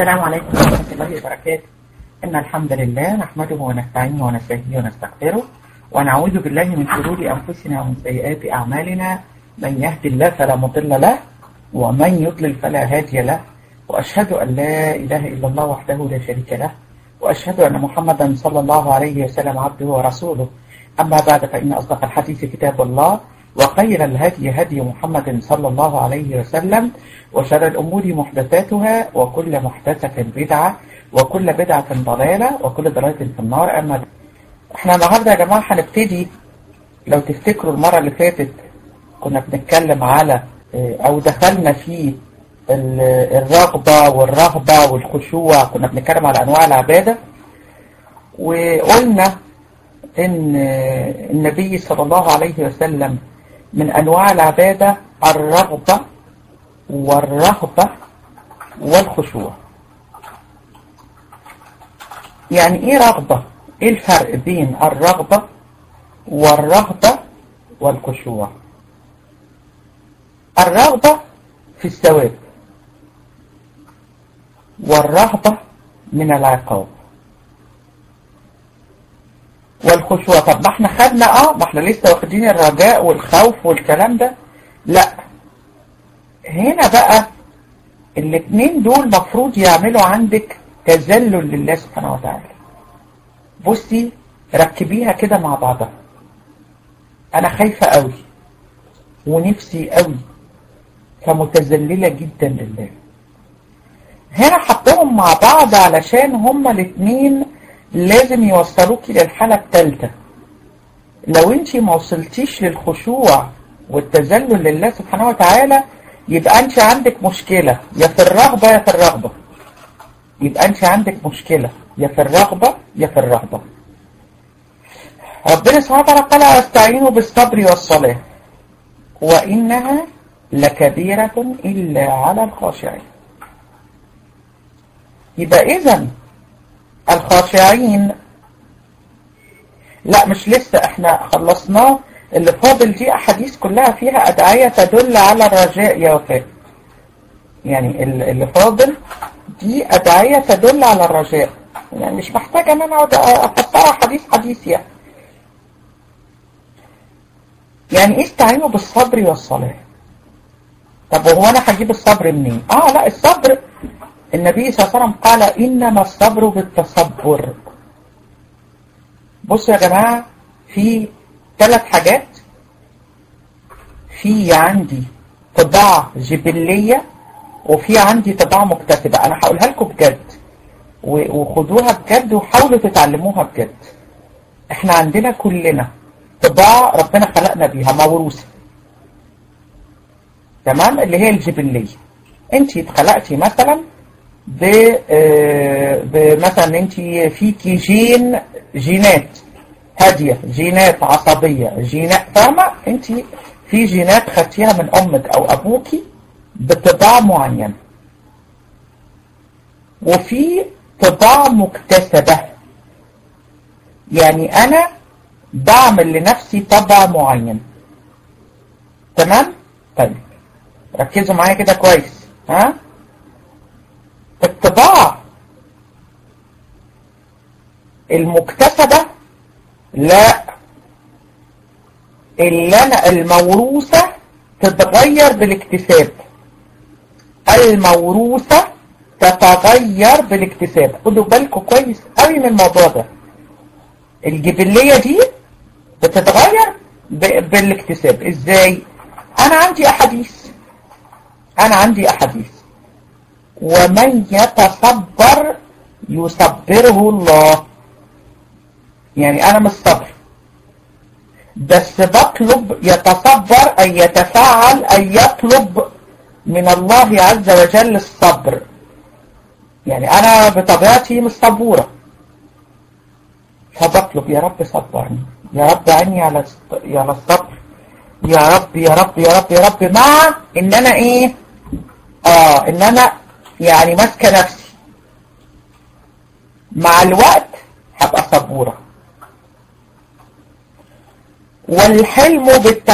السلام عليكم ورحمة الله وبركاته إن الحمد لله نحمده ونستعينه ونستهديه ونستغفره ونعوذ بالله من شرور أنفسنا ومن سيئات أعمالنا من يهدي الله فلا مضل له ومن يضلل فلا هادي له وأشهد أن لا إله إلا الله وحده لا شريك له وأشهد أن محمدا صلى الله عليه وسلم عبده ورسوله أما بعد فإن أصدق الحديث كتاب الله وخير الهدي هدي محمد صلى الله عليه وسلم وشر الأمور محدثاتها وكل محدثة بدعة وكل بدعة ضلالة وكل ضلالة في النار أما احنا النهاردة يا جماعة هنبتدي لو تفتكروا المرة اللي فاتت كنا بنتكلم على أو دخلنا في الرغبة والرهبة والخشوع كنا بنتكلم على أنواع العبادة وقلنا إن النبي صلى الله عليه وسلم من أنواع العبادة الرغبة والرهبة والخشوع يعني إيه رغبة؟ إيه الفرق بين الرغبة والرهبة والخشوع؟ الرغبة في الثواب والرهبة من العقاب والخشوع طب ما احنا خدنا اه ما احنا لسه واخدين الرجاء والخوف والكلام ده لا هنا بقى الاثنين دول مفروض يعملوا عندك تذلل لله سبحانه وتعالى بصي ركبيها كده مع بعضها انا خايفة قوي ونفسي قوي فمتذللة جدا لله هنا حطهم مع بعض علشان هما الاثنين لازم يوصلوكي للحالة الثالثة لو انت ما وصلتيش للخشوع والتذلل لله سبحانه وتعالى يبقى انت عندك مشكلة يا في الرغبة يا في الرغبة يبقى انت عندك مشكلة يا في الرغبة يا في الرغبة ربنا سبحانه وتعالى قال واستعينوا بالصبر والصلاة وإنها لكبيرة إلا على الخاشعين يبقى إذن الخاشعين لا مش لسه احنا خلصناه اللي فاضل دي احاديث كلها فيها ادعية تدل على الرجاء يا وفاء يعني اللي فاضل دي ادعية تدل على الرجاء يعني مش محتاجة ان انا اقعد افسرها حديث حديث يعني يعني ايه استعينوا بالصبر والصلاة طب وهو انا هجيب الصبر منين اه لا الصبر النبي صلى الله عليه وسلم قال إنما الصبر بالتصبر بصوا يا جماعة في ثلاث حاجات في عندي طباع جبلية وفي عندي طباع مكتسبة أنا هقولها لكم بجد وخدوها بجد وحاولوا تتعلموها بجد احنا عندنا كلنا طباع ربنا خلقنا بيها موروثة تمام اللي هي الجبلية انت اتخلقتي مثلا بمثلا انت فيكي جين جينات هادية جينات عصبية جينات فاهمة انت في جينات خدتيها من امك او ابوكي بطباع معين وفي طباع مكتسبة يعني انا بعمل لنفسي طبع معين تمام طيب ركزوا معايا كده كويس ها الطباع المكتسبة لا اللي أنا الموروثة تتغير بالاكتساب الموروثة تتغير بالاكتساب خدوا بالكم كويس قوي من الموضوع ده الجبلية دي بتتغير بالاكتساب ازاي انا عندي احاديث انا عندي احاديث ومن يتصبر يصبره الله يعني انا مش صبر بس بطلب يتصبر أن يتفاعل أن يطلب من الله عز وجل الصبر يعني أنا بطبيعتي مش صبورة فبطلب يا رب صبرني يا رب عني على على الصبر يا رب يا رب يا رب يا رب مع ان انا ايه اه ان انا يعني ماسكه نفسي مع الوقت هبقى صبورة والحلم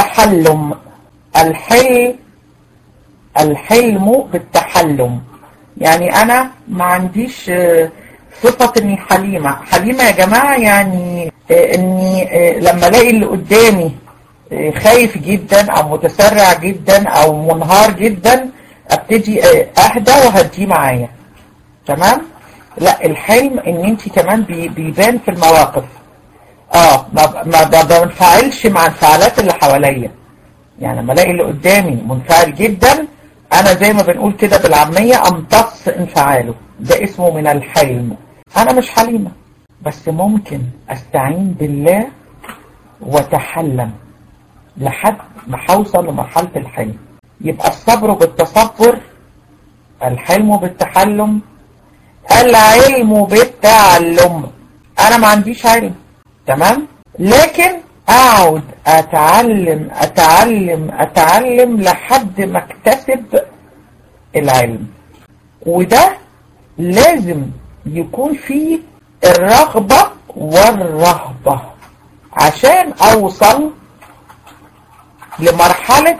بالتحلم الحل الحلم بالتحلم يعني انا ما عنديش آه، صفة اني حليمة حليمة يا جماعة يعني آه، اني آه، لما الاقي اللي قدامي آه، خايف جدا او متسرع جدا او منهار جدا ابتدي آه، اهدى وهديه معايا تمام لا الحلم ان انت كمان بي- بيبان في المواقف اه ما ما ما بنفعلش مع الانفعالات اللي حواليا يعني لما الاقي اللي قدامي منفعل جدا انا زي ما بنقول كده بالعامية امتص انفعاله ده اسمه من الحلم انا مش حليمة بس ممكن استعين بالله واتحلم لحد ما هوصل لمرحلة الحلم يبقى الصبر بالتصبر الحلم بالتحلم العلم بالتعلم انا ما عنديش علم تمام لكن اقعد اتعلم اتعلم اتعلم لحد ما اكتسب العلم وده لازم يكون فيه الرغبة والرهبة عشان اوصل لمرحلة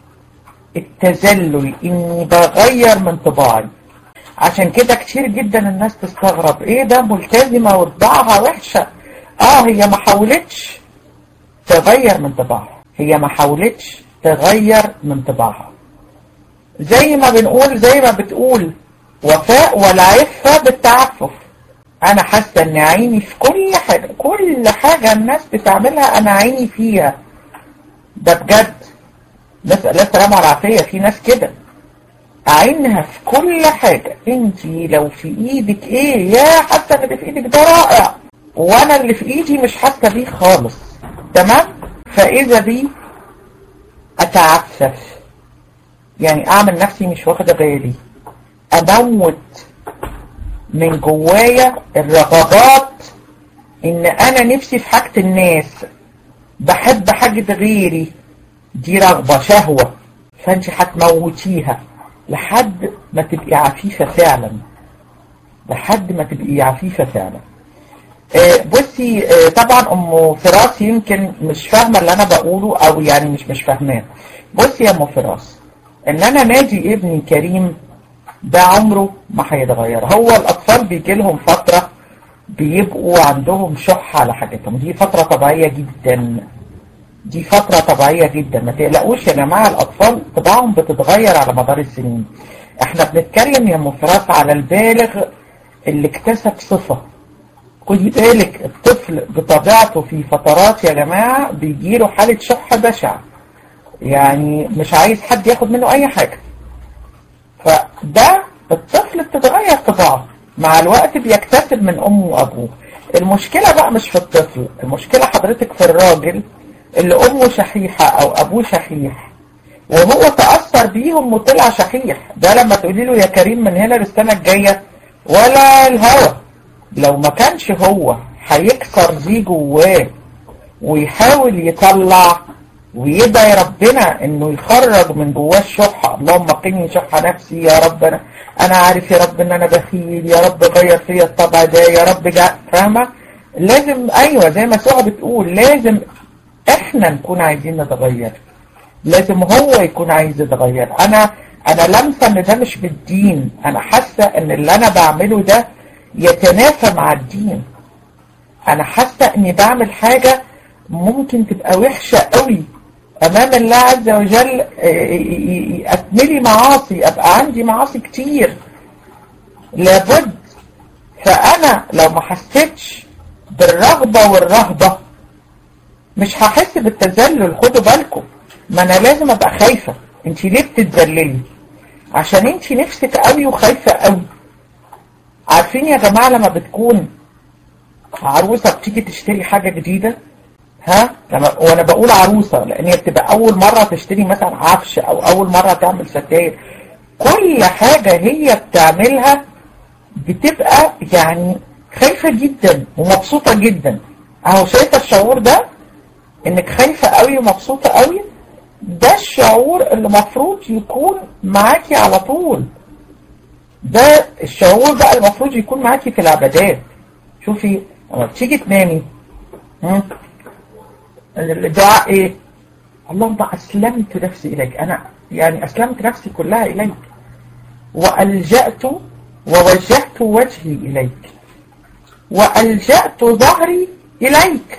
التذلل اني بغير من طباعي عشان كده كتير جدا الناس تستغرب ايه ده ملتزمة وطباعها وحشة اه هي ما حاولتش تغير من طباعها هي ما حاولتش تغير من طباعها زي ما بنقول زي ما بتقول وفاء والعفة بالتعفف انا حاسة ان عيني في كل حاجة كل حاجة الناس بتعملها انا عيني فيها ده بجد نسأل الله السلامة والعافية في ناس كده عينها في كل حاجة انت لو في ايدك ايه يا حتى اللي في ايدك ده رائع وانا اللي في ايدي مش حاسة بيه خالص تمام فاذا بي اتعفف يعني اعمل نفسي مش واخدة بالي اموت من جوايا الرغبات ان انا نفسي في حاجة الناس بحب حاجة غيري دي رغبة شهوة فانت هتموتيها لحد ما تبقي عفيفة فعلا لحد ما تبقي عفيفة فعلا آه، بصي آه، طبعا ام فراس يمكن مش فاهمة اللي انا بقوله او يعني مش مش فاهماه بصي يا ام فراس ان انا نادي ابني كريم ده عمره ما هيتغير هو الاطفال بيجي لهم فترة بيبقوا عندهم شح على حاجتهم دي فترة طبيعية جدا دي فترة طبيعية جدا ما تقلقوش يا جماعة الأطفال طباعهم بتتغير على مدار السنين احنا بنتكلم يا مفرط على البالغ اللي اكتسب صفة خدي بالك الطفل بطبيعته في فترات يا جماعة بيجيله حالة شح بشع يعني مش عايز حد ياخد منه أي حاجة فده الطفل بتتغير طباعه مع الوقت بيكتسب من أمه وأبوه المشكلة بقى مش في الطفل المشكلة حضرتك في الراجل اللي أمه شحيحة أو أبوه شحيح وهو تأثر بيهم وطلع شحيح ده لما تقولي له يا كريم من هنا للسنة الجاية ولا الهوى لو ما كانش هو هيكسر دي جواه ويحاول يطلع ويدعي ربنا انه يخرج من جواه الشح اللهم قني شح نفسي يا رب انا انا عارف يا رب ان انا بخيل يا رب غير فيا الطبع ده يا رب جاء فاهمه لازم ايوه زي ما سوها بتقول لازم احنا نكون عايزين نتغير لازم هو يكون عايز يتغير انا انا لمسه ان ده مش بالدين انا حاسه ان اللي انا بعمله ده يتنافى مع الدين انا حاسه اني بعمل حاجه ممكن تبقى وحشه قوي امام الله عز وجل اتملي معاصي ابقى عندي معاصي كتير لابد فانا لو ما حسيتش بالرغبه والرهبه مش هحس بالتذلل خدوا بالكم ما انا لازم ابقى خايفة انت ليه بتتذللي عشان انت نفسك قوي وخايفة قوي عارفين يا جماعة لما بتكون عروسة بتيجي تشتري حاجة جديدة ها لما وانا بقول عروسة لان هي بتبقى اول مرة تشتري مثلا عفش او اول مرة تعمل ستاير كل حاجة هي بتعملها بتبقى يعني خايفة جدا ومبسوطة جدا اهو شايفة الشعور ده انك خايفة قوي ومبسوطة قوي ده الشعور اللي مفروض يكون معاكي على طول ده الشعور بقى المفروض يكون معاكي في العبادات شوفي لما بتيجي تنامي الدعاء ايه اللهم اسلمت نفسي اليك انا يعني اسلمت نفسي كلها اليك وألجأت ووجهت وجهي إليك وألجأت ظهري إليك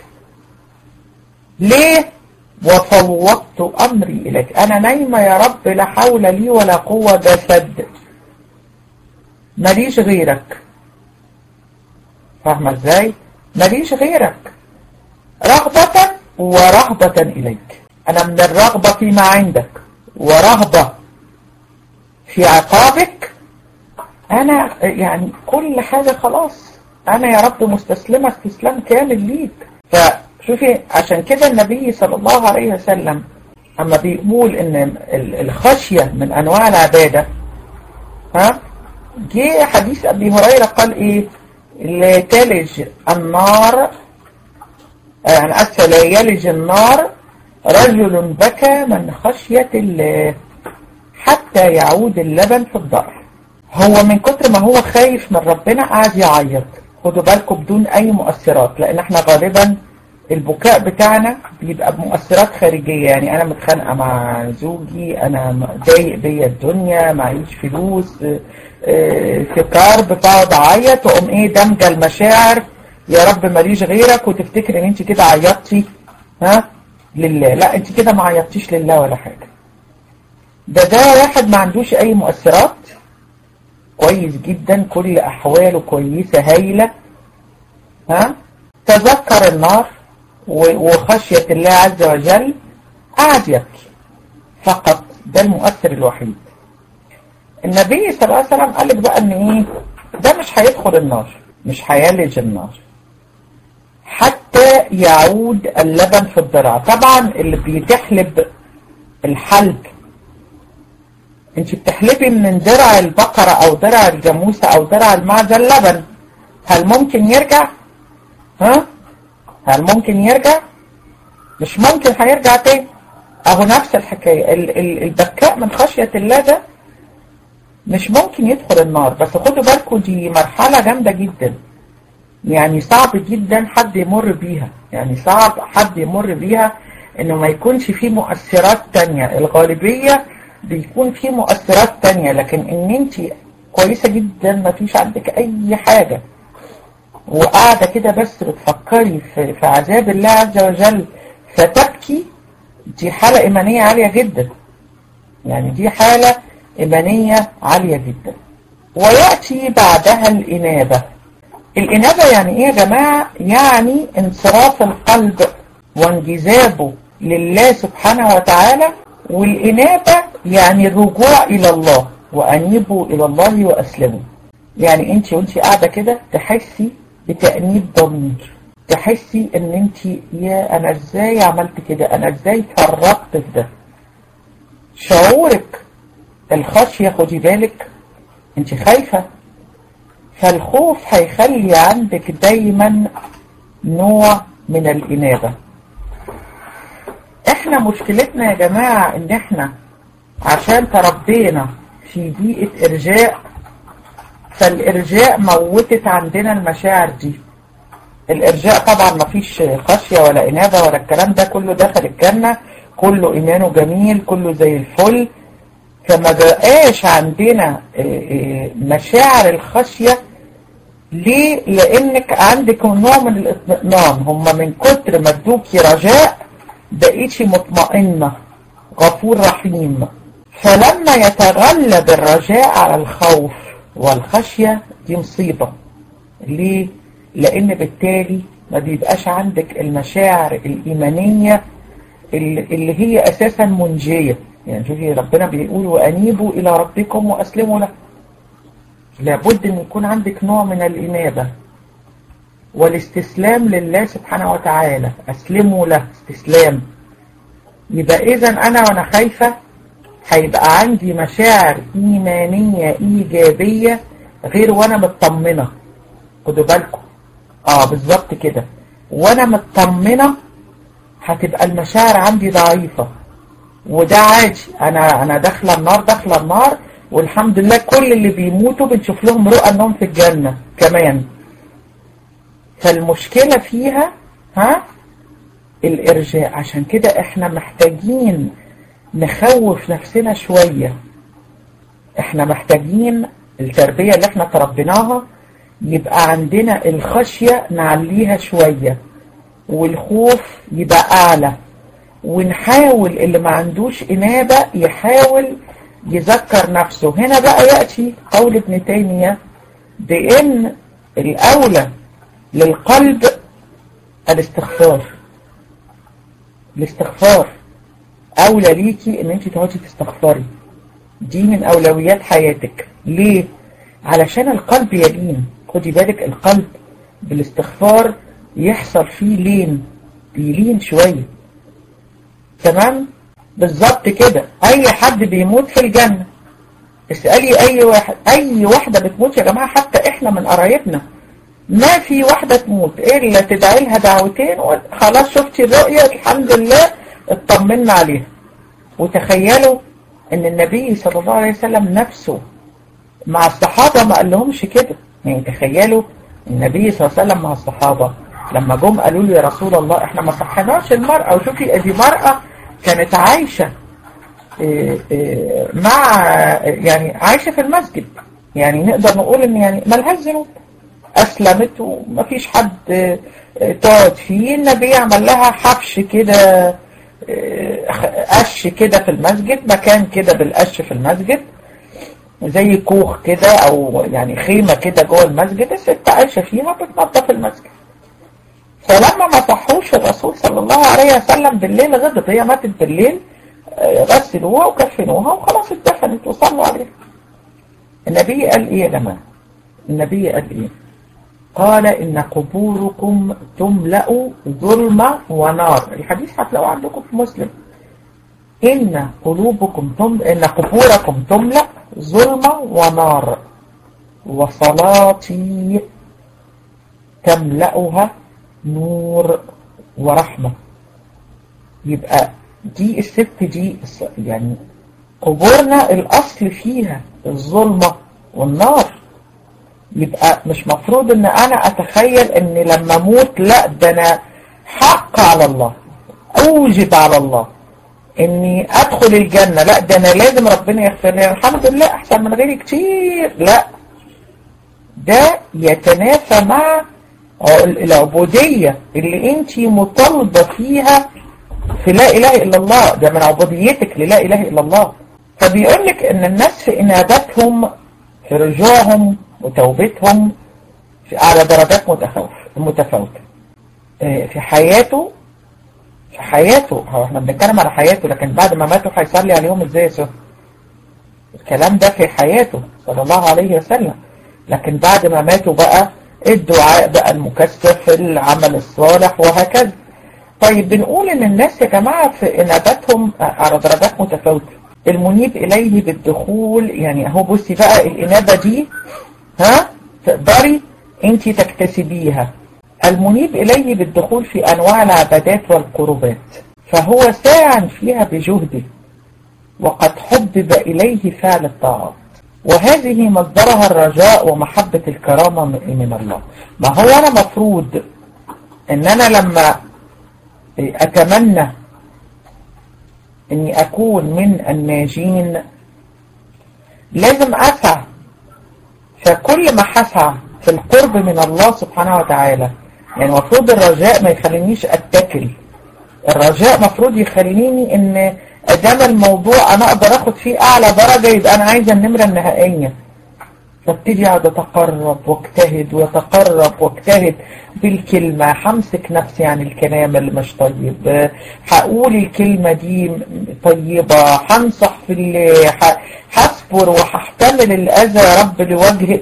ليه وفوضت أمري إليك أنا نايمة يا رب لا حول لي ولا قوة ده سد ماليش غيرك فاهمة ازاي ماليش غيرك رغبة ورهبة إليك أنا من الرغبة فيما عندك ورهبة في عقابك أنا يعني كل حاجة خلاص أنا يا رب مستسلمة استسلام كامل ليك فشوفي عشان كده النبي صلى الله عليه وسلم أما بيقول إن الخشية من أنواع العبادة ها جه حديث أبي هريرة قال إيه لا تلج النار يعني أسفل لا يلج النار رجل بكى من خشية الله حتى يعود اللبن في الضرع هو من كتر ما هو خايف من ربنا قاعد يعيط خدوا بالكم بدون أي مؤثرات لأن احنا غالبا البكاء بتاعنا بيبقى بمؤثرات خارجية يعني أنا متخانقة مع زوجي أنا ضايق بيا الدنيا معيش فلوس في كارب بقعد أعيط وأقوم إيه دمجة المشاعر يا رب ماليش غيرك وتفتكر إن أنت كده عيطتي ها لله لا أنت كده ما عيطتيش لله ولا حاجة ده ده واحد ما عندوش أي مؤثرات كويس جدا كل أحواله كويسة هايلة ها تذكر النار وخشية الله عز وجل قعد يبكي فقط ده المؤثر الوحيد النبي صلى الله عليه وسلم قال لك بقى ان ايه ده مش هيدخل النار مش هيلج النار حتى يعود اللبن في الضرع طبعا اللي بيتحلب الحلب انت بتحلبي من درع البقرة او درع الجاموسة او درع المعزة اللبن هل ممكن يرجع ها هل ممكن يرجع مش ممكن هيرجع تاني اهو نفس الحكاية ال ال البكاء من خشية الله ده مش ممكن يدخل النار بس خدوا بالكم دي مرحلة جامدة جدا يعني صعب جدا حد يمر بيها يعني صعب حد يمر بيها انه ما يكونش فيه مؤثرات تانية الغالبية بيكون فيه مؤثرات تانية لكن ان انت كويسة جدا ما فيش عندك اي حاجة وقاعدة كده بس بتفكري في, في عذاب الله عز وجل فتبكي دي حالة ايمانية عالية جدا يعني دي حالة إيمانية عالية جدا ويأتي بعدها الإنابة الإنابة يعني إيه يا جماعة يعني انصراف القلب وانجذابه لله سبحانه وتعالى والإنابة يعني الرجوع إلى الله وأنيبوا إلى الله وأسلموا يعني أنت وأنت قاعدة كده تحسي بتأنيب ضمير تحسي ان انت يا انا ازاي عملت كده انا ازاي فرطت في ده شعورك الخشية خدي بالك انت خايفة فالخوف هيخلي عندك دايما نوع من الإنابة احنا مشكلتنا يا جماعة ان احنا عشان تربينا في بيئة ارجاء فالارجاء موتت عندنا المشاعر دي الارجاء طبعا مفيش خشية ولا انابة ولا الكلام ده كله دخل الجنة كله ايمانه جميل كله زي الفل فما بقاش عندنا مشاعر الخشية ليه لانك عندك نوع من الاطمئنان هم من كتر ما ادوكي رجاء بقيتي مطمئنة غفور رحيم فلما يتغلب الرجاء على الخوف والخشية دي مصيبة ليه لان بالتالي ما بيبقاش عندك المشاعر الايمانية اللي هي اساسا منجية يعني شوفي ربنا بيقول وأنيبوا إلى ربكم وأسلموا له لابد أن يكون عندك نوع من الإنابة والاستسلام لله سبحانه وتعالى أسلموا له استسلام يبقى إذا أنا وأنا خايفة هيبقى عندي مشاعر إيمانية إيجابية غير وأنا مطمنة خدوا بالكم آه بالظبط كده وأنا مطمنة هتبقى المشاعر عندي ضعيفة وده عادي انا انا داخله النار داخله النار والحمد لله كل اللي بيموتوا بنشوف لهم رؤى انهم في الجنه كمان فالمشكله فيها ها الارجاء عشان كده احنا محتاجين نخوف نفسنا شويه احنا محتاجين التربية اللي احنا تربيناها يبقى عندنا الخشية نعليها شوية والخوف يبقى أعلى ونحاول اللي ما عندوش إنابة يحاول يذكر نفسه هنا بقى يأتي قول ابن تيمية بأن الأولى للقلب الاستغفار الاستغفار أولى ليكي ان انت تقعدي تستغفري دي من أولويات حياتك ليه؟ علشان القلب يلين خدي بالك القلب بالاستغفار يحصل فيه لين بيلين شوية تمام بالظبط كده اي حد بيموت في الجنة اسألي اي واحد اي واحدة بتموت يا جماعة حتى احنا من قرايبنا ما في واحدة تموت الا تدعي لها دعوتين وخلاص شفتي الرؤية الحمد لله اطمنا عليها وتخيلوا ان النبي صلى الله عليه وسلم نفسه مع الصحابة ما قال لهمش كده يعني تخيلوا النبي صلى الله عليه وسلم مع الصحابة لما جم قالوا له يا رسول الله احنا ما صحناش المرأة وشوفي دي مرأة كانت عايشة اه اه مع يعني عايشة في المسجد يعني نقدر نقول ان يعني ملهاش ذنوب اسلمت وما فيش حد اه تقعد فيه النبي عمل لها حفش كده قش كده في المسجد مكان كده بالقش في المسجد زي كوخ كده او يعني خيمة كده جوه المسجد الست عايشة فيها بتنظف المسجد فلما ما صحوش الرسول صلى الله عليه وسلم بالليل غدت هي ماتت بالليل غسلوها وكفنوها وخلاص اتدفنت وصلوا عليها النبي قال ايه يا جماعة النبي قال ايه قال إن قبوركم تملأ ظلمة ونار الحديث هتلاقوه عندكم في مسلم إن قلوبكم تم إن قبوركم تملأ ظلمة ونار وصلاتي تملأها نور ورحمة يبقى دي الست دي يعني قبورنا الأصل فيها الظلمة والنار يبقى مش مفروض ان انا اتخيل ان لما اموت لا ده انا حق على الله اوجب على الله اني ادخل الجنة لا ده انا لازم ربنا يغفر لي الحمد لله احسن من غيري كتير لا ده يتنافى مع العبودية اللي انت مطالبة فيها في لا اله الا الله ده من عبوديتك للا اله الا الله فبيقول لك ان الناس في انابتهم في رجوعهم وتوبتهم في أعلى درجات متفاوتة في حياته في حياته هو احنا بنتكلم على حياته لكن بعد ما ماتوا هيصلي عليهم ازاي يا سهل الكلام ده في حياته صلى الله عليه وسلم لكن بعد ما ماتوا بقى الدعاء بقى المكثف العمل الصالح وهكذا طيب بنقول ان الناس يا جماعة في انابتهم على درجات متفاوتة المنيب اليه بالدخول يعني اهو بصي بقى الانابة دي ها تقدري انت تكتسبيها المنيب إليه بالدخول في أنواع العبادات والقربات فهو ساعا فيها بجهده وقد حبب إليه فعل الطاعات وهذه مصدرها الرجاء ومحبة الكرامة من الله ما هو أنا مفروض أن أنا لما أتمنى أني أكون من الناجين لازم أسعى فكل ما حسعى في القرب من الله سبحانه وتعالى يعني المفروض الرجاء ما يخلينيش اتكل الرجاء مفروض يخليني ان ادام الموضوع انا اقدر اخد فيه اعلى درجة يبقى انا عايزة النمرة النهائية فابتدي اقعد اتقرب واجتهد واتقرب واجتهد بالكلمة همسك نفسي عن الكلام اللي مش طيب هقول الكلمة دي طيبة هنصح في اللي هصبر وهحتمل الاذى يا رب لوجهك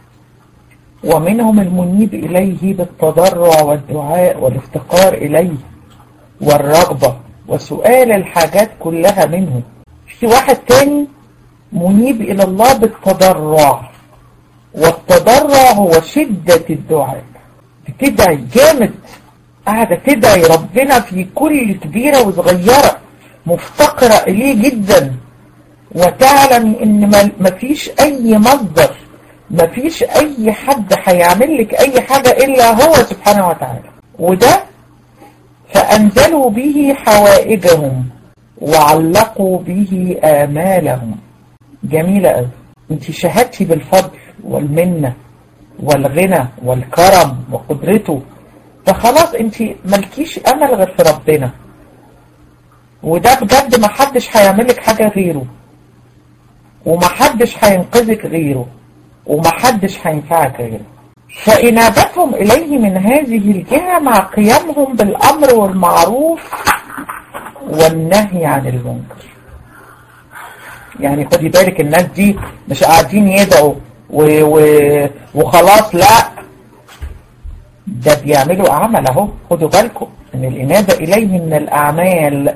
ومنهم المنيب إليه بالتضرع والدعاء والافتقار إليه والرغبة وسؤال الحاجات كلها منه في واحد تاني منيب إلى الله بالتضرع والتضرع هو شدة الدعاء بتدعي جامد قاعدة تدعي ربنا في كل كبيرة وصغيرة مفتقرة إليه جدا وتعلم إن مفيش أي مصدر مفيش اي حد هيعمل لك اي حاجة الا هو سبحانه وتعالى وده فانزلوا به حوائجهم وعلقوا به امالهم جميلة قوي انت شهدتي بالفضل والمنة والغنى والكرم وقدرته فخلاص انت ملكيش امل غير في ربنا وده بجد ما حدش هيعملك حاجة غيره وما حدش هينقذك غيره وما حدش هينفعك غيره فإنابتهم إليه من هذه الجهة مع قيامهم بالأمر والمعروف والنهي عن المنكر يعني خدي بالك الناس دي مش قاعدين يدعوا و... و... وخلاص لا ده بيعملوا أعمال أهو خدوا بالكم إن الإنابة إليه من الأعمال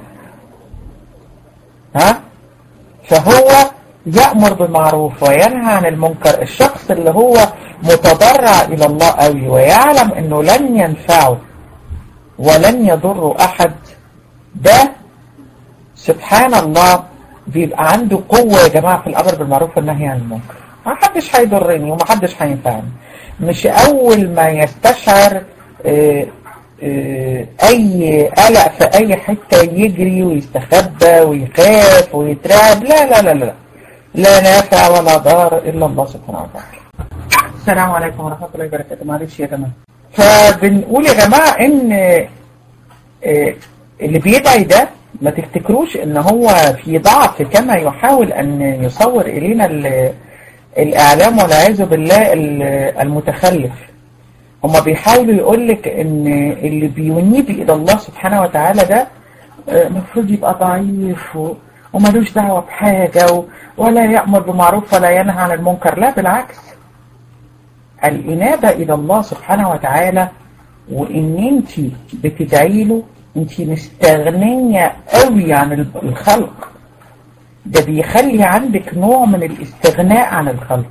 ها فهو يأمر بالمعروف وينهى عن المنكر الشخص اللي هو متضرع إلى الله قوي ويعلم أنه لن ينفعه ولن يضر أحد ده سبحان الله بيبقى عنده قوة يا جماعة في الأمر بالمعروف والنهي عن المنكر ما حدش هيضرني وما حدش هينفعني مش أول ما يستشعر اه اه أي قلق في أي حتة يجري ويستخبى ويخاف ويترعب لا لا لا لا لا نافع ولا ضار إلا الله سبحانه وتعالى السلام عليكم ورحمة الله وبركاته معلش يا جماعة فبنقول يا جماعة إن اه اللي بيدعي ده ما تفتكروش ان هو في ضعف كما يحاول ان يصور الينا الاعلام والعياذ بالله المتخلف هما بيحاولوا يقول لك ان اللي بينيب الى الله سبحانه وتعالى ده المفروض يبقى ضعيف وملوش دعوه بحاجه ولا يامر بمعروف ولا ينهى عن المنكر لا بالعكس الانابه الى الله سبحانه وتعالى وان انت بتدعي له انت مستغنية قوي عن الخلق ده بيخلي عندك نوع من الاستغناء عن الخلق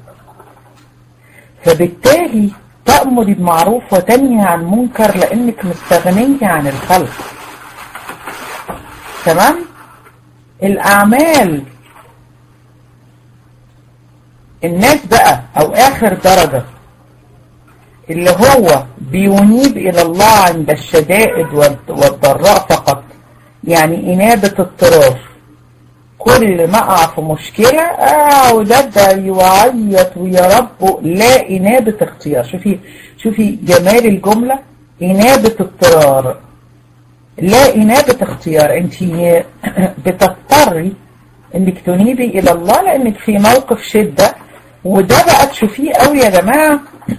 فبالتالي تأمر بمعروف وتنهي عن منكر لأنك مستغنية عن الخلق تمام الأعمال الناس بقى أو آخر درجة اللي هو بينيب إلى الله عند الشدائد والضراء فقط يعني إنابة اضطرار كل ما أقع في مشكلة أقعد أدعي وأعيط ويا رب لا إنابة اختيار شوفي شوفي جمال الجملة إنابة اضطرار لا إنابة اختيار أنت بتضطري إنك تنيبي إلى الله لأنك في موقف شدة وده بقى تشوفيه قوي يا جماعة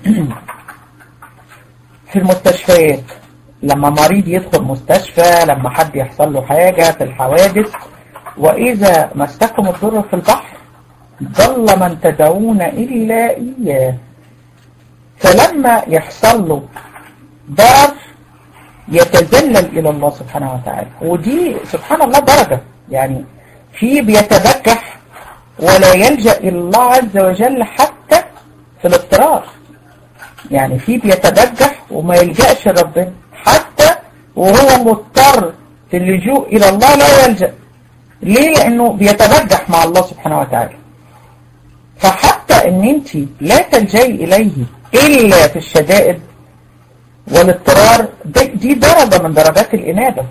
في المستشفيات لما مريض يدخل مستشفى لما حد يحصل له حاجة في الحوادث وإذا مسكم الضر في البحر ضل من تدعون إلا إياه فلما يحصل له ضرر يتذلل إلى الله سبحانه وتعالى ودي سبحان الله درجة يعني في بيتبجح ولا يلجأ إلى الله عز وجل حتى في الاضطرار يعني في بيتبجح وما يلجأش ربنا حتى وهو مضطر في اللجوء إلى الله لا يلجأ ليه لأنه بيتبجح مع الله سبحانه وتعالى فحتى ان انت لا تلجئي إليه إلا في الشدائد والاضطرار دي درجة من درجات الإنابة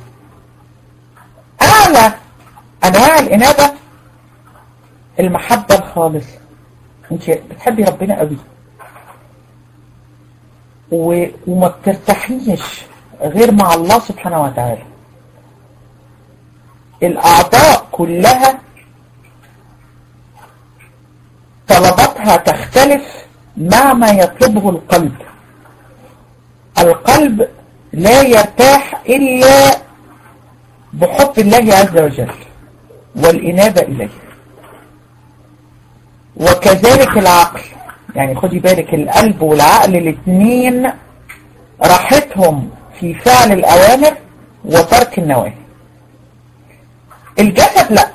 أعلى أنواع الإنابة المحبة الخالصة انت بتحبي ربنا قوي و... وما بترتاحيش غير مع الله سبحانه وتعالى الأعضاء كلها طلباتها تختلف مع ما يطلبه القلب القلب لا يرتاح إلا بحب الله عز وجل والإنابة إليه وكذلك العقل يعني خدي بالك القلب والعقل الاثنين راحتهم في فعل الأوامر وترك النواهي الجسد لا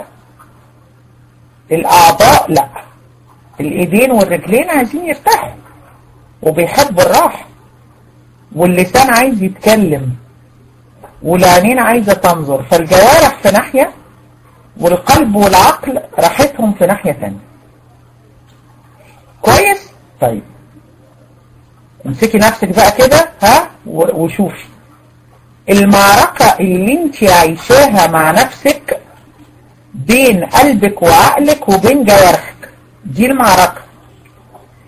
الأعضاء لا الإيدين والرجلين عايزين يرتاحوا وبيحبوا الراحة واللسان عايز يتكلم والعينين عايزة تنظر فالجوارح في ناحية والقلب والعقل راحتهم في ناحية ثانية كويس طيب امسكي نفسك بقى كده ها وشوفي المعركة اللي انت عايشاها مع نفسك بين قلبك وعقلك وبين جوارحك دي المعركة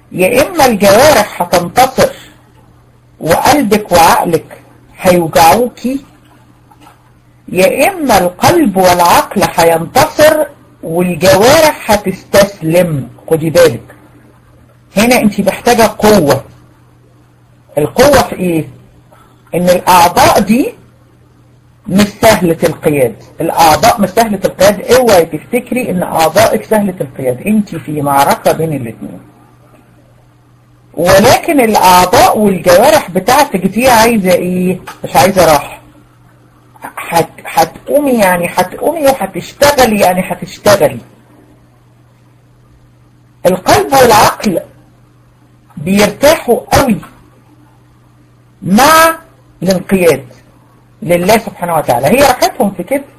يا إما الجوارح هتنتصر وقلبك وعقلك هيوجعوكي يا إما القلب والعقل هينتصر والجوارح هتستسلم خدي بالك هنا انت محتاجة قوة القوة في ايه ان الاعضاء دي مش سهلة القياد الاعضاء مش سهلة القياد اوعي تفتكري ان اعضائك سهلة القياد انت في معركة بين الاثنين ولكن الاعضاء والجوارح بتاعتك دي عايزة ايه مش عايزة راحة هتقومي يعني هتقومي وهتشتغلي يعني هتشتغلي القلب والعقل بيرتاحوا قوي مع الانقياد لله سبحانه وتعالى هي راحتهم في كده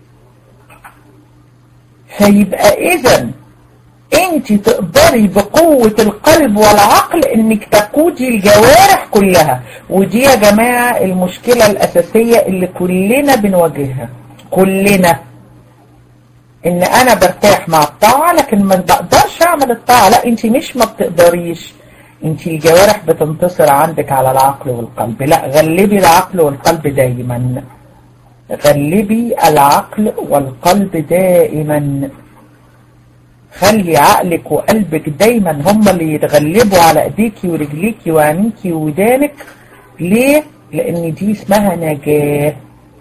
فيبقى اذا انت تقدري بقوة القلب والعقل انك تقودي الجوارح كلها ودي يا جماعة المشكلة الاساسية اللي كلنا بنواجهها كلنا ان انا برتاح مع الطاعة لكن ما بقدرش اعمل الطاعة لا انت مش ما بتقدريش انت الجوارح بتنتصر عندك على العقل والقلب لا غلبي العقل والقلب دائما غلبي العقل والقلب دائما خلي عقلك وقلبك دايما هم اللي يتغلبوا على ايديكي ورجليكي وعينيكي ودانك ليه؟ لان دي اسمها نجاة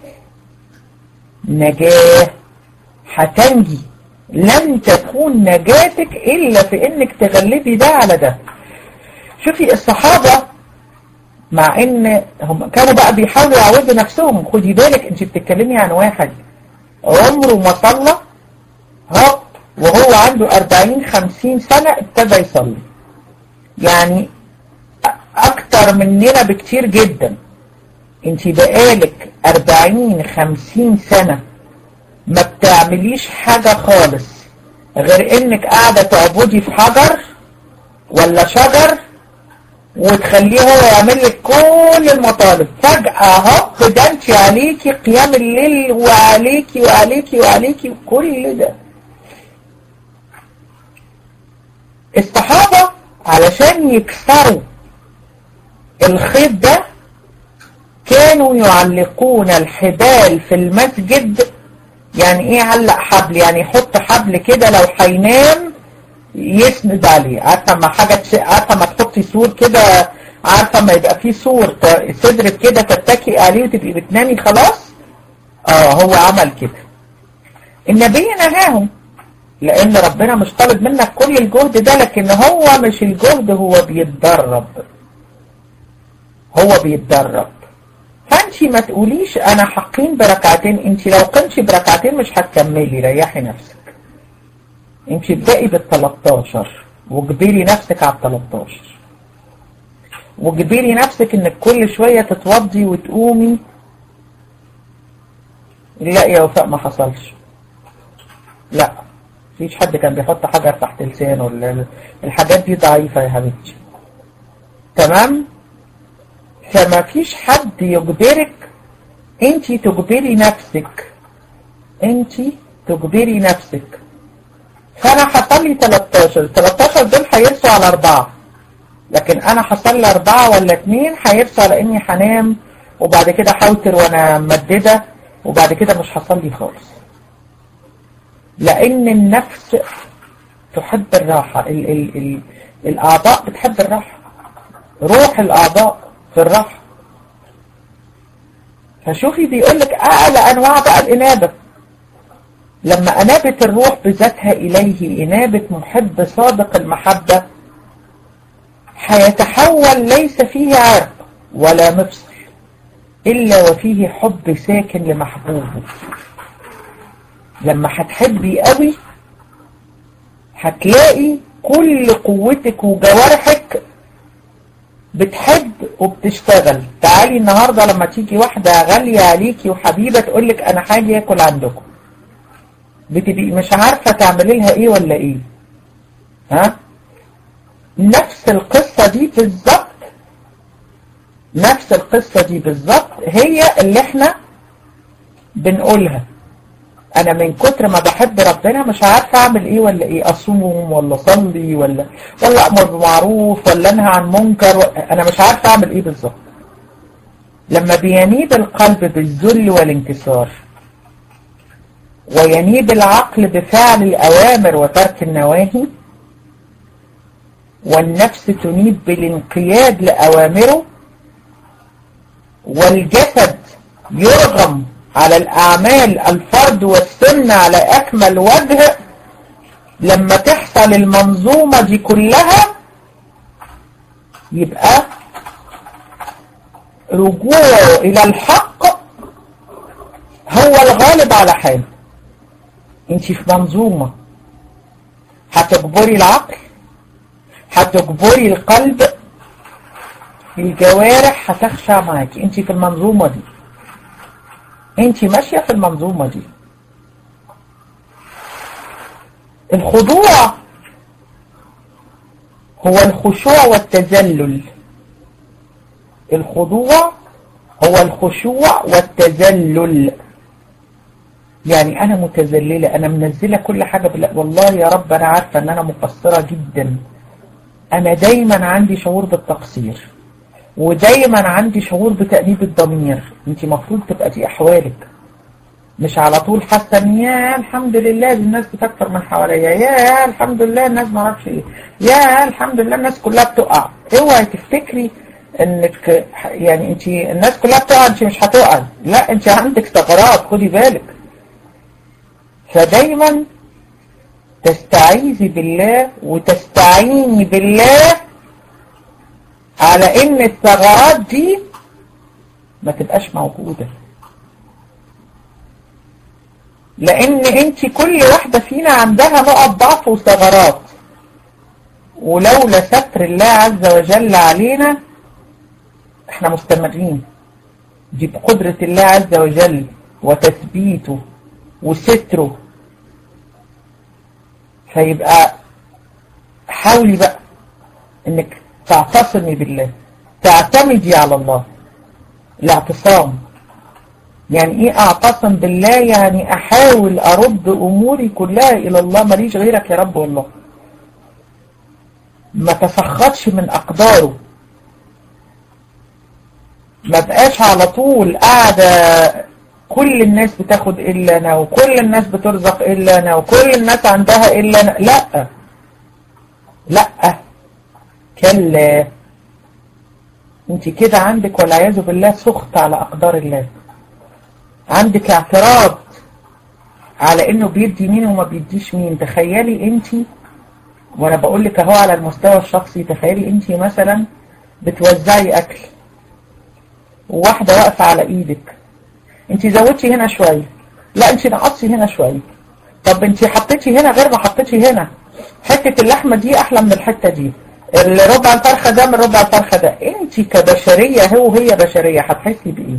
نجاة هتنجي لن تكون نجاتك الا في انك تغلبي ده على ده شوفي الصحابة مع ان هم كانوا بقى بيحاولوا يعودوا نفسهم خدي بالك انت بتتكلمي عن واحد عمره ما صلى هوب وهو عنده 40 50 سنة ابتدى يصلي يعني اكتر مننا بكتير جدا انت بقالك 40 50 سنة ما بتعمليش حاجة خالص غير انك قاعدة تعبدي في حجر ولا شجر وتخليه هو يعمل لك كل المطالب فجأة اهو خدمتي عليكي قيام الليل وعليكي وعليكي وعليكي كل ده الصحابة علشان يكسروا الخيط ده كانوا يعلقون الحبال في المسجد يعني ايه علق حبل يعني يحط حبل كده لو هينام يسند عليه عارفه ما حاجه عارفه ما تحطي سور كده عارفه ما يبقى فيه سور صدرك كده تتكي عليه وتبقي بتنامي خلاص اه هو عمل كده النبي نهاهم لان ربنا مش طالب منك كل الجهد ده لكن هو مش الجهد هو بيتدرب هو بيتدرب فانت ما تقوليش انا حقين بركعتين انت لو قمتي بركعتين مش هتكملي ريحي نفسك انت ابدأي بال 13 واجبري نفسك على ال 13 واجبري نفسك انك كل شوية تتوضي وتقومي لا يا وفاء ما حصلش لا مفيش حد كان بيحط حجر تحت لسانه الحاجات دي ضعيفة يا حبيبتي تمام فما فيش حد يجبرك انت تجبري نفسك انت تجبري نفسك فانا هصلي 13 13 دول هيرسوا على اربعة لكن انا هصلي اربعة ولا اتنين هيرسوا على اني هنام وبعد كده هوتر وانا ممددة وبعد كده مش هصلي خالص لان النفس تحب الراحة ال ال ال الاعضاء بتحب الراحة روح الاعضاء في الراحة فشوفي بيقولك اعلى انواع بقى الانابة لما انابت الروح بذاتها اليه انابة محب صادق المحبة هيتحول ليس فيه عرق ولا مفصل الا وفيه حب ساكن لمحبوبه لما هتحبي قوي هتلاقي كل قوتك وجوارحك بتحب وبتشتغل تعالي النهاردة لما تيجي واحدة غالية عليكي وحبيبة تقولك انا حاجة اكل عندكم بتبقي مش عارفة تعملي لها ايه ولا ايه ها نفس القصة دي بالظبط نفس القصة دي بالظبط هي اللي احنا بنقولها انا من كتر ما بحب ربنا مش عارفه اعمل ايه ولا ايه اصوم ولا اصلي ولا ولا امر بمعروف ولا انهى عن منكر و... انا مش عارفه اعمل ايه بالظبط لما بينيب القلب بالذل والانكسار وينيب العقل بفعل الأوامر وترك النواهي والنفس تنيب بالانقياد لأوامره والجسد يرغم على الأعمال الفرد والسنة على أكمل وجه لما تحصل المنظومة دي كلها يبقى رجوعه إلى الحق هو الغالب على حاله انت في منظومة هتجبري العقل هتجبري القلب الجوارح هتخشع معاكي انت في المنظومة دي انت ماشية في المنظومة دي الخضوع هو الخشوع والتذلل الخضوع هو الخشوع والتذلل يعني انا متذللة انا منزلة كل حاجة بالله والله يا رب انا عارفة ان انا مقصرة جدا انا دايما عندي شعور بالتقصير ودايما عندي شعور بتأنيب الضمير انت مفروض تبقى دي احوالك مش على طول حاسه ان يا الحمد لله دي الناس بتكتر من حواليا يا الحمد لله الناس ما اعرفش ايه يا الحمد لله الناس كلها بتقع اوعي تفتكري انك يعني انت الناس كلها بتقع انت مش هتقع لا انت عندك ثغرات خدي بالك فدايما تستعيذي بالله وتستعيني بالله على ان الثغرات دي ما تبقاش موجودة لان انت كل واحدة فينا عندها نقط ضعف وثغرات ولولا ستر الله عز وجل علينا احنا مستمرين دي بقدرة الله عز وجل وتثبيته وستره فيبقى حاولي بقى انك تعتصمي بالله تعتمدي على الله الاعتصام يعني ايه اعتصم بالله يعني احاول ارد اموري كلها الى الله ماليش غيرك يا رب والله ما تسخطش من اقداره ما بقاش على طول قاعدة كل الناس بتاخد الا انا وكل الناس بترزق الا انا وكل الناس عندها الا انا لا لا كلا انت كده عندك والعياذ بالله سخط على اقدار الله عندك اعتراض على انه بيدي مين وما بيديش مين تخيلي انت وانا بقول لك اهو على المستوى الشخصي تخيلي انت مثلا بتوزعي اكل وواحدة واقفة على ايدك انت زودتي هنا شوية لا انت نقصتي هنا شوية طب انت حطيتي هنا غير ما حطيتي هنا حتة اللحمة دي احلى من الحتة دي الربع الفرخة ده من ربع الفرخة ده انت كبشرية هو هي بشرية هتحسي بايه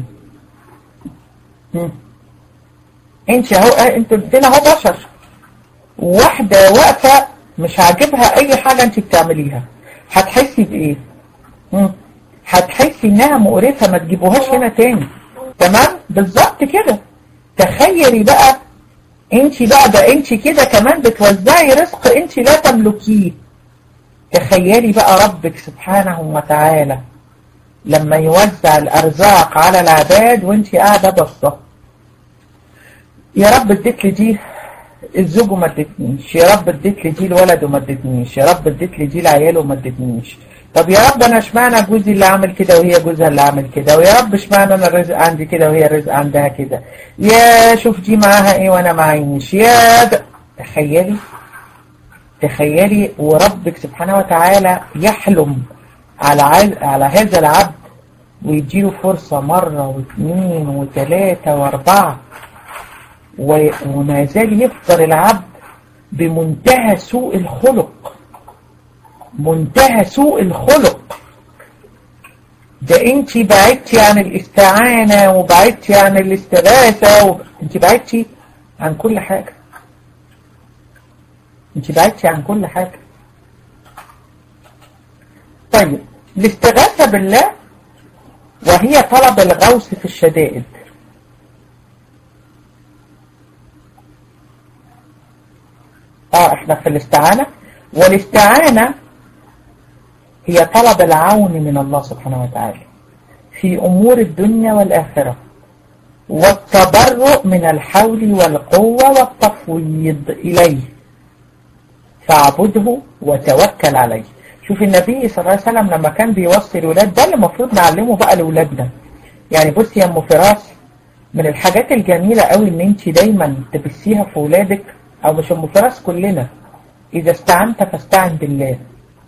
انت اهو انت هنا اهو بشر واحدة واقفة مش عاجبها اي حاجة انت بتعمليها هتحسي بايه مم. هتحسي انها مقرفة ما تجيبوهاش هنا تاني تمام بالظبط كده تخيلي بقى انت بقى ده انت كده كمان بتوزعي رزق انت لا تملكيه تخيلي بقى ربك سبحانه وتعالى لما يوزع الارزاق على العباد وانت قاعدة بصة يا رب اديت لي دي الزوج وما ادتنيش يا رب اديت لي دي الولد وما ادتنيش يا رب اديت لي دي العيال وما ادتنيش طب يا رب انا اشمعنى جوزي اللي عامل كده وهي جوزها اللي عامل كده ويا رب اشمعنى انا الرزق عندي كده وهي الرزق عندها كده يا شوف دي معاها ايه وانا معينش يا ده تخيلي تخيلي وربك سبحانه وتعالى يحلم على على هذا العبد ويديله فرصة مرة واثنين وثلاثة واربعة وما زال يفطر العبد بمنتهى سوء الخلق منتهى سوء الخلق ده انت بعدتي عن الاستعانة وبعدتي عن الاستغاثة و... انت بعدتي عن كل حاجة انت بعدتي عن كل حاجة طيب الاستغاثة بالله وهي طلب الغوث في الشدائد اه احنا في الاستعانة والاستعانة هي طلب العون من الله سبحانه وتعالى في أمور الدنيا والآخرة والتبرؤ من الحول والقوة والتفويض إليه فاعبده وتوكل عليه شوف النبي صلى الله عليه وسلم لما كان بيوصي الولاد ده اللي المفروض نعلمه بقى لأولادنا يعني بصي يا ام فراس من الحاجات الجميلة قوي ان انت دايما تبثيها في ولادك او مش ام فراس كلنا اذا استعنت فاستعن بالله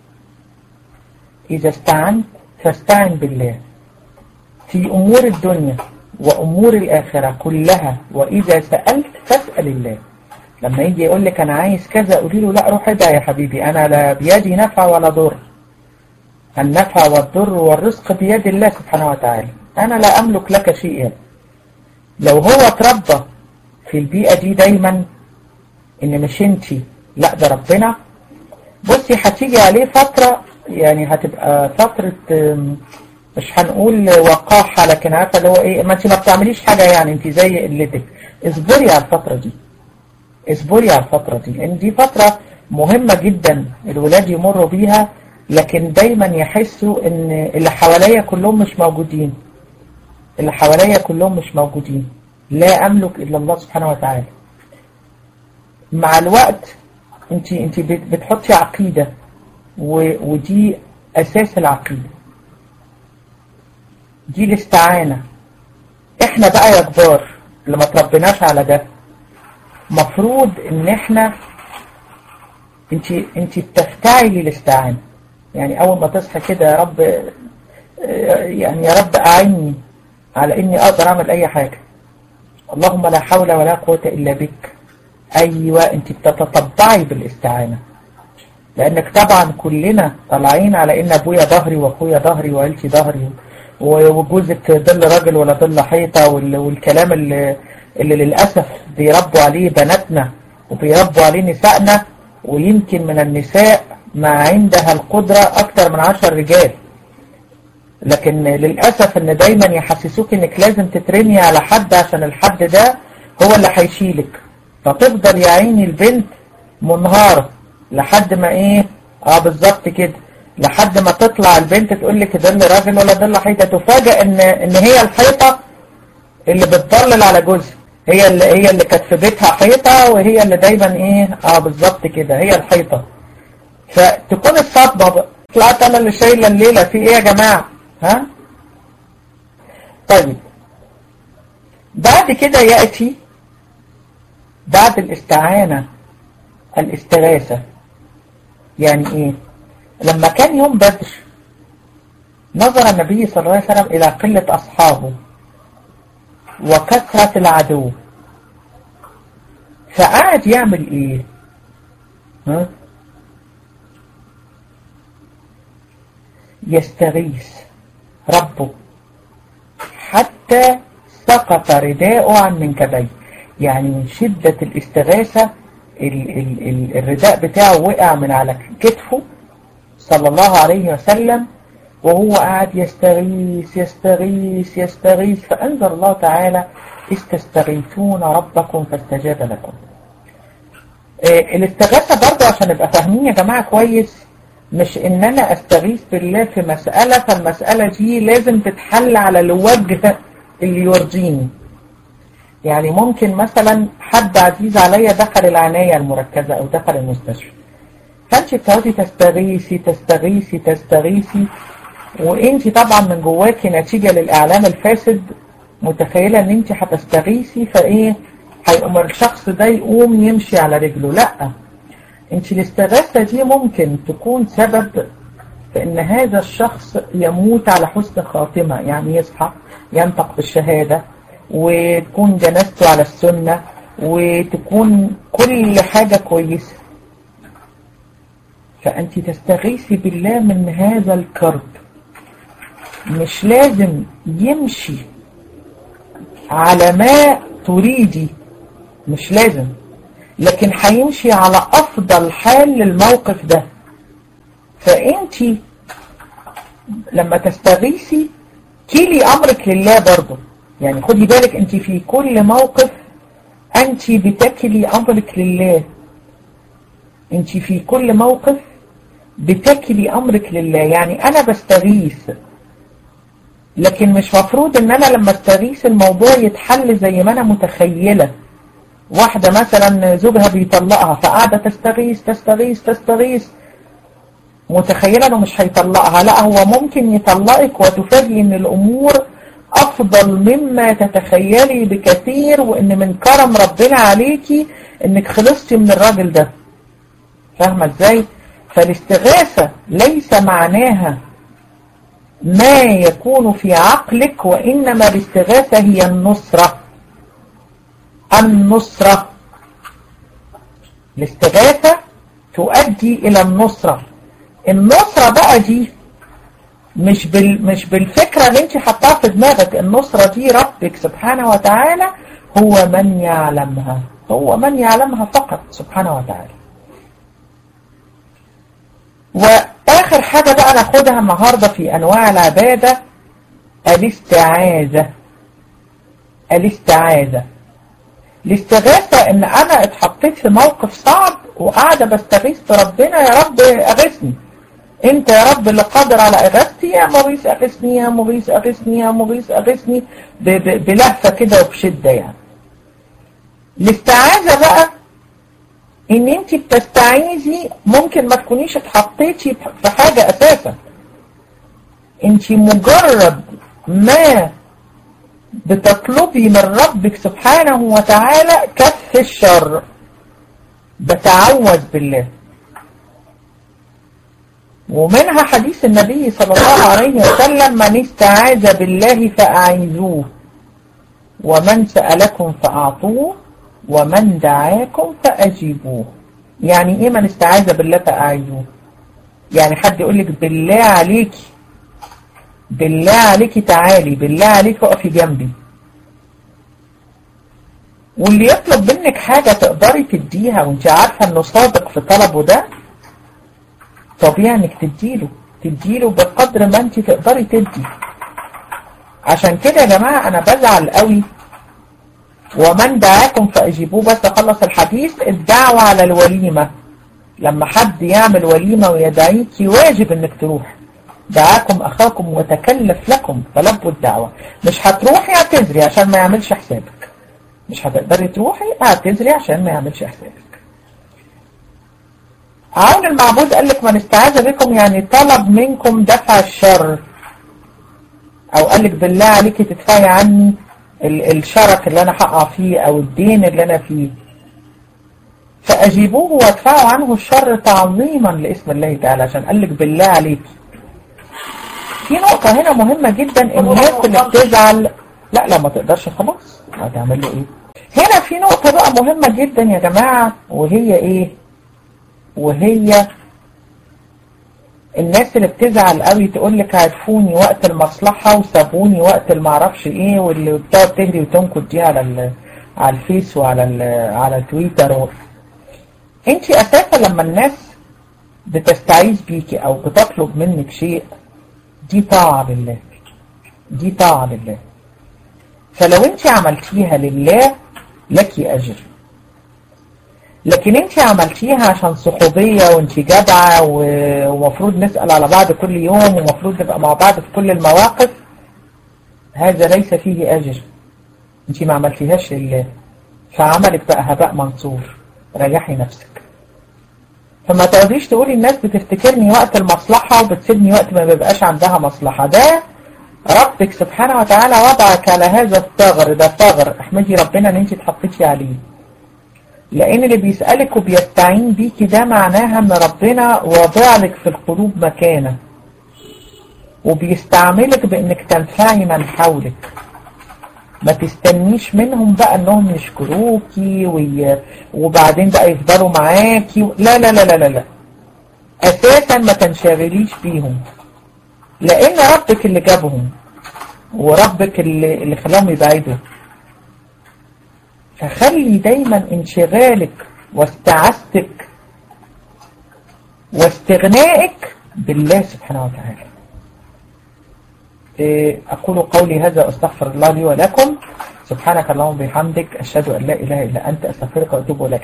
اذا استعنت فاستعن بالله في امور الدنيا وامور الاخرة كلها واذا سألت فاسأل الله لما يجي يقول لك انا عايز كذا قولي له لا روح ادعي يا حبيبي انا لا بيدي نفع ولا ضر النفع والضر والرزق بيد الله سبحانه وتعالى انا لا املك لك شيئا لو هو اتربى في البيئة دي دايما ان مش انتي لا ده ربنا بصي هتيجي عليه فترة يعني هتبقى فترة مش هنقول وقاحة لكن عارفة اللي هو ايه ما انت ما بتعمليش حاجة يعني انت زي قلتك اصبري على الفترة دي اصبري على الفترة دي لان دي فترة مهمة جدا الولاد يمروا بيها لكن دايما يحسوا ان اللي حواليا كلهم مش موجودين اللي حواليا كلهم مش موجودين لا املك الا الله سبحانه وتعالى مع الوقت انت انت بتحطي عقيدة ودي اساس العقيدة دي الاستعانة احنا بقى يا كبار اللي ما تربيناش على ده مفروض ان احنا انت انت بتفتعلي الاستعانة يعني اول ما تصحى كده يا رب يعني يا رب اعني على اني اقدر اعمل اي حاجة اللهم لا حول ولا قوة الا بك ايوه انت بتتطبعي بالاستعانة لانك طبعا كلنا طالعين على ان ابويا ظهري واخويا ظهري وعيلتي ظهري وجوزك ظل راجل ولا ظل حيطة والكلام اللي, اللي للأسف بيربوا عليه بناتنا وبيربوا عليه نسائنا ويمكن من النساء ما عندها القدرة أكتر من عشر رجال لكن للأسف ان دايما يحسسوك انك لازم تترمي على حد عشان الحد ده هو اللي هيشيلك فتفضل يا عيني البنت منهارة لحد ما ايه اه بالظبط كده لحد ما تطلع البنت تقول لك ضل راجل ولا ضل حيطة تفاجئ ان ان هي الحيطة اللي بتضلل على جوزها هي اللي هي اللي كانت في بيتها حيطة وهي اللي دايما ايه اه بالظبط كده هي الحيطة فتكون الصدمة بقى طلعت انا اللي شايله الليلة في ايه يا جماعة ها طيب بعد كده يأتي بعد الاستعانة الاستغاثة يعني ايه لما كان يوم بدر نظر النبي صلى الله عليه وسلم الى قلة اصحابه وكثرة العدو فقعد يعمل ايه ها يستغيث ربه حتى سقط رداءه عن منكبيه يعني من شدة الاستغاثة ال ال ال الرداء بتاعه وقع من على كتفه صلى الله عليه وسلم وهو قاعد يستغيث يستغيث يستغيث فأنزل الله تعالى استستغيثون ربكم فاستجاب لكم إيه الاستغاثة برضه عشان نبقى فاهمين يا جماعة كويس مش ان انا استغيث بالله في مسألة فالمسألة دي لازم تتحل على الوجه اللي يرضيني يعني ممكن مثلا حد عزيز عليا دخل العناية المركزة او دخل المستشفى فانت بتقعدي تستغيثي تستغيثي تستغيثي وانت طبعا من جواكي نتيجة للاعلام الفاسد متخيلة ان انت هتستغيثي فايه هيقوم الشخص ده يقوم يمشي على رجله لا انت الاستغاثة دي ممكن تكون سبب في ان هذا الشخص يموت على حسن خاتمة يعني يصحى ينطق بالشهادة وتكون جنازته على السنة وتكون كل حاجة كويسة فأنت تستغيثي بالله من هذا الكرب مش لازم يمشي على ما تريدي مش لازم لكن هيمشي على أفضل حال للموقف ده فأنت لما تستغيثي كيلي أمرك لله برضه يعني خدي بالك أنت في كل موقف أنت بتكلي أمرك لله انت في كل موقف بتكلي امرك لله يعني انا بستغيث لكن مش مفروض ان انا لما استغيث الموضوع يتحل زي ما انا متخيلة واحدة مثلا زوجها بيطلقها فقاعدة تستغيث تستغيث تستغيث متخيلة انه مش هيطلقها لا هو ممكن يطلقك وتفاجئ ان الامور افضل مما تتخيلي بكثير وان من كرم ربنا عليكي انك خلصتي من الراجل ده فاهمة ازاي فالاستغاثة ليس معناها ما يكون في عقلك وإنما الاستغاثة هي النصرة النصرة الاستغاثة تؤدي إلى النصرة النصرة بقى دي مش بال مش بالفكرة اللي انت حطاها في دماغك النصرة دي ربك سبحانه وتعالى هو من يعلمها هو من يعلمها فقط سبحانه وتعالى وآخر حاجة بقى ناخدها النهاردة في أنواع العبادة الاستعاذة الاستعاذة الاستغاثة ان انا اتحطيت في موقف صعب وقاعدة بستغيث في ربنا يا رب اغثني انت يا رب اللي قادر على اغاثتي يا مغيث اغثني يا مغيث اغثني يا مغيث اغثني بلهفة كده وبشدة يعني الاستعاذة بقى ان انت بتستعيذي ممكن ما تكونيش اتحطيتي في حاجة اساسا انت مجرد ما بتطلبي من ربك سبحانه وتعالى كف الشر بتعوذ بالله ومنها حديث النبي صلى الله عليه وسلم من استعاذ بالله فأعيذوه ومن سألكم فأعطوه ومن دعاكم فأجيبوه يعني ايه من استعاذ بالله فأعيذوه يعني حد يقول لك بالله عليكي بالله عليكي تعالي بالله عليكي اقفي جنبي واللي يطلب منك حاجة تقدري تديها وانت عارفة انه صادق في طلبه ده طبيعي انك تديله تديله بقدر ما انت تقدري تدي عشان كده يا جماعة انا بزعل قوي ومن دعاكم فاجيبوه بس اخلص الحديث الدعوة على الوليمة لما حد يعمل وليمة ويدعيكي واجب انك تروح دعاكم اخاكم وتكلف لكم فلبوا الدعوة مش هتروحي اعتذري عشان ما يعملش حسابك مش هتقدري تروحي اعتذري عشان ما يعملش حسابك عون المعبود قال لك من استعاذ بكم يعني طلب منكم دفع الشر او قال لك بالله عليكي تدفعي عني الشرك اللي انا هقع فيه او الدين اللي انا فيه فاجيبوه وادفعوا عنه الشر تعظيما لاسم الله تعالى عشان قال لك بالله عليكي في نقطة هنا مهمة جدا الناس اللي بتزعل لا لا ما تقدرش خلاص هتعمل له ايه هنا في نقطة بقى مهمة جدا يا جماعة وهي ايه وهي الناس اللي بتزعل قوي تقول لك عرفوني وقت المصلحة وسابوني وقت المعرفش ايه واللي بتقعد تهري وتنكد دي على ال على الفيس وعلى ال على تويتر و... انت اساسا لما الناس بتستعيذ بيكي او بتطلب منك شيء دي طاعة لله دي طاعة لله فلو انت عملتيها لله لك اجر لكن انت عملتيها عشان صحوبية وانت جدعة ومفروض نسأل على بعض كل يوم ومفروض نبقى مع بعض في كل المواقف هذا ليس فيه اجر انت ما عملتيهاش لله فعملك بقى هباء منصور ريحي نفسك فما تقعديش تقولي الناس بتفتكرني وقت المصلحة وبتسيبني وقت ما بيبقاش عندها مصلحة ده ربك سبحانه وتعالى وضعك على هذا الثغر ده ثغر احمدي ربنا ان انت اتحطيتي عليه لان اللي بيسألك وبيستعين بيكي ده معناها ان ربنا واضع لك في القلوب مكانة وبيستعملك بانك تنفعي من حولك ما تستنيش منهم بقى انهم يشكروكي وي... وبعدين بقى يفضلوا معاكي و... لا لا لا لا لا لا اساسا ما تنشغليش بيهم لان ربك اللي جابهم وربك اللي, اللي خلاهم يبعدوا فخلي دايما انشغالك واستعاذتك واستغنائك بالله سبحانه وتعالى أقول قولي هذا أستغفر الله لي ولكم سبحانك اللهم وبحمدك أشهد أن لا إله إلا أنت أستغفرك وأتوب إليك